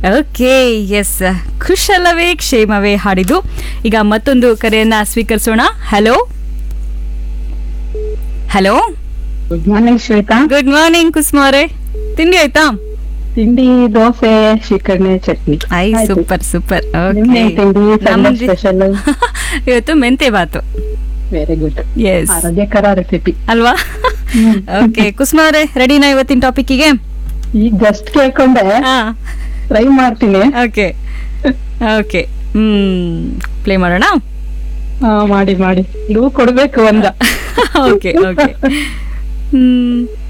Okay yes ಕುಶಲವೇ ಕ್ಷೇಮವೇ ಹಾಡಿದು ಈಗ ಮತ್ತೊಂದು ಕರೆಯನ್ನ ಸ್ವೀಕರಿಸೋಣ hello hello good morning Shweta good morning Kusuma ಅವರೇ ತಿಂಡಿ ಆಯ್ತಾ ತಿಂಡಿ ದೋಸೆ ಶಿಕರಣೆ ಚಟ್ನಿ ಐ ಆಯ್ತು. ಸೂಪರ್ ಸೂಪರ್ ನಿಮ್ದೇನ್ ತಿಂಡಿ ಸಂಡೆ ನಮ್ದು- ಸ್ಪೆಷಲ್ ಇವತ್ತು ಮೆಂತೆ ಬಾತು ವೆರಿ ಗುಡ್ ಎಸ್ ಆರೋಗ್ಯಕರ ರೆಸಿಪಿ ಅಲ್ವಾ ಓಕೆ ಕುಸುಮ ಅವರೇ ರೆಡಿನಾ ಇವತ್ತಿನ ಟಾಪಿಕ್ಕಿಗೆ ಈಗ ಜಸ್ಟ್ ಕೇಳ್ಕೊಂಡೆ ಹಾ ಟ್ರೈ ಮಾಡ್ತೀನಿ ಓಕೆ ಓಕೆ ಹ್ಮ್ ಪ್ಲೇ ಮಾಡೋಣ ಆ, ಮಾಡಿ ಮಾಡಿ ಇದು ಕೊಡ್ಬೇಕು ಒಂದ ಓಕೆ ಓಕೆ ಹ್ಮ್